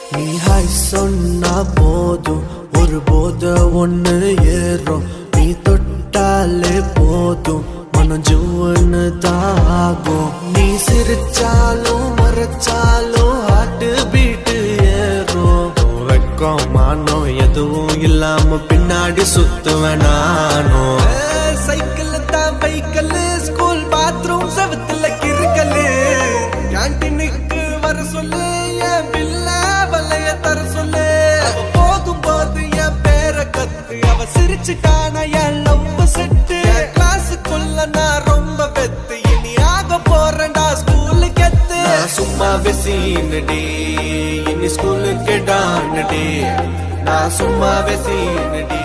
நீ ஹாய் சொன்னா போதும் ஒரு போத ஒண்ணு ஏறும் நீ தொட்டாலே போதும் மனம் ஜூன்னு தாகும் நீ சிரிச்சாலும் மறைச்சாலும் ஹார்ட் பீட்டு ஏறும் வெக்கம் மானம் எதுவும் இல்லாம பின்னாடி சுத்துவேன் நானும் சைக்கிள் தான் பைக்கல் ஸ்கூல் பாத்ரூம் செவத்துல கிறுக்கலு கேன்டீனுக்கு வர சொல்லு என் பில்ல வலைய தர சொல்லு அவ போகும் போது என் பேரை கத்து அவ சிரிச்சுட்டான என் லவ் செட்டு கிளாஸுக்குள்ள நான் ரொம்ப பெத்து இனி ஆக போறேன்டா ஸ்கூலுக்கு எத்து நான் சும்மா வெசீனடி இனி ஸ்கூலுக்கு டானடி நான் சும்மா வெசீனடி